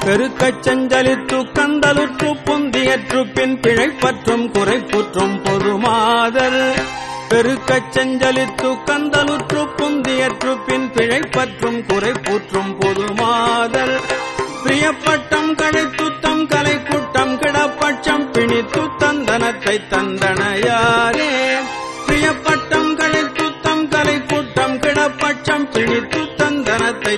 பெருக்கச் செஞ்சலித்து கந்தலுற்று புந்தியற்று பின் பிழைப்பற்றும் குறைப்புற்றும் பொதுமாதல் பெருக்கச் செஞ்சலித்து கந்தலுற்று புந்தியற்று பின் பிழைப்பற்றும் குறைப்புற்றும் பொதுமாதல் பிரியப்பட்டம் கழைத்துத்தம் கலை கூட்டம் கிடப்பட்சம் பிணித்து தந்தனத்தை தந்தனையாரே பிரியப்பட்டம் கழைத்துத்தம் கலை கூட்டம் கிடப்பட்சம் பிணித்து தந்தனத்தை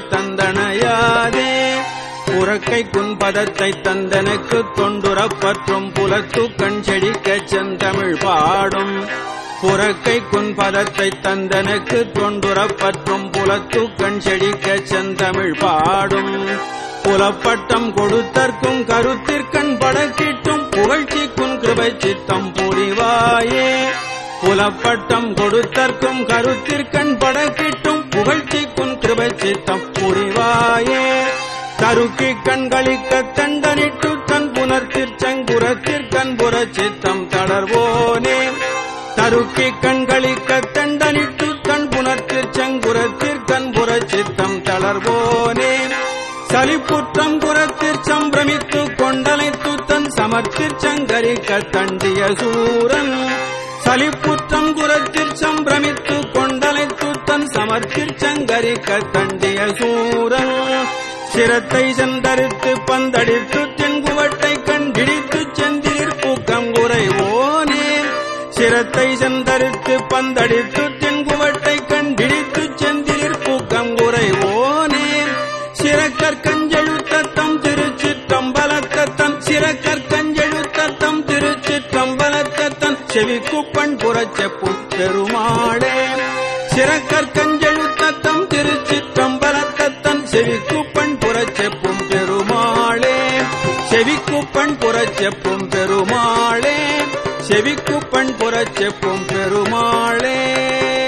தந்தனையாரே புறக்கை குன்பதத்தை தந்தனுக்கு தொண்டுறப்பற்றும் புலத்து கண் செடிக்கச் செந்தமிழ் பாடும் புறக்கை குன்பதத்தை தந்தனுக்கு தொண்டுறப்பற்றும் புலத்து கண் செடிக்கச் செந்தமிழ் பாடும் புலப்பட்டம் கொடுத்தற்கும் கருத்திற்கண் படக்கிட்டும் புகழ்ச்சிக்கும் கிருபை சித்தம் புரிவாயே புலப்பட்டம் கொடுத்தற்கும் கருத்திற்கண் படக்கிட்டும் புகழ்ச்சிக்கும் கிருபை சித்தம் புரிவாயே தருக்கி கண்களிக்க தண்டனிட்டு தன் புனர்த்திற்சங்குரத்திற்கண் புற சித்தம் தளர்வோனே தருக்கி கண்களிக்க தண்டனிட்டு தன் புனர்த்திற்சங்குரத்திற்கண் புற சித்தம் தளர்வோனே சலிப்புற்றம் குரத்திற் சம்பிரமித்து கொண்டலைத்து தன் சமர்த்திற் சங்கரிக்க தண்டிய சூரன் சலிப்புற்றம் குரத்திற் சம்பிரமித்து கொண்டலைத்து தன் சமர்த்திற் சங்கரிக்க தண்டிய சூரன் சிரத்தை செந்தரித்து பந்தடித்து தென்குவட்டை கண்டிடித்து செந்திலிற் பூக்கம் குறைவோனே சிரத்தை செந்தரித்து பந்தடித்து தென்குவட்டை கண்டிடித்து செந்திலிற் பூக்கம் குறைவோனே சிறக்கற் கஞ்செழுத்தத்தம் திருச்சிற்றம்பலத்தத்தம் சிறக்கற் கஞ்செழுத்தத்தம் திருச்சிற்றம்பலத்தத்தம் செவிக்குப்பண் புறச்செப்பும் பெருமாளே சிறக்கற் கஞ்செழுத்தத்தம் திருச்சிற்றம்பலத்தத்தம் செவிக்குப்பண் புறச்செப்பும் பெருமாளே செவிக்குப்பண் புறச்செப்பும் பெருமாளே செவிக்குப்பண் புறச்செப்பும் பெருமாளே